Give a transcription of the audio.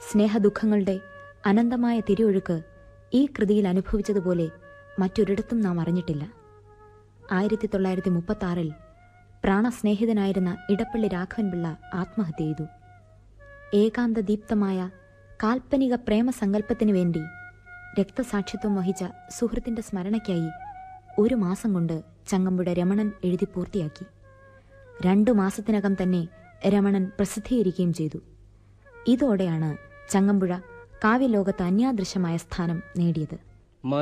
സ്നേഹദുഃഖങ്ങളുടെ അനന്തമായ തിരിയൊഴുക്ക് ഈ കൃതിയിൽ അനുഭവിച്ചതുപോലെ മറ്റൊരിടത്തും നാം അറിഞ്ഞിട്ടില്ല ആയിരത്തി തൊള്ളായിരത്തി മുപ്പത്തി ആറിൽ പ്രാണസ്നേഹിതനായിരുന്ന ഇടപ്പള്ളി രാഘവൻപിള്ള ആത്മഹത്യ ചെയ്തു ഏകാന്തദീപ്തമായ കാൽപ്പനിക പ്രേമസങ്കല്പത്തിനു വേണ്ടി രക്തസാക്ഷിത്വം വഹിച്ച സുഹൃത്തിന്റെ സ്മരണയ്ക്കായി ഒരു മാസം കൊണ്ട് ചങ്ങമ്പുഴ രമണൻ എഴുതി പൂർത്തിയാക്കി രണ്ടു മാസത്തിനകം തന്നെ രമണൻ പ്രസിദ്ധീകരിക്കുകയും ചെയ്തു ഇതോടെയാണ് ചങ്ങമ്പുഴ കാവ്യലോകത്ത് അന്യാദൃശമായ സ്ഥാനം നേടിയത്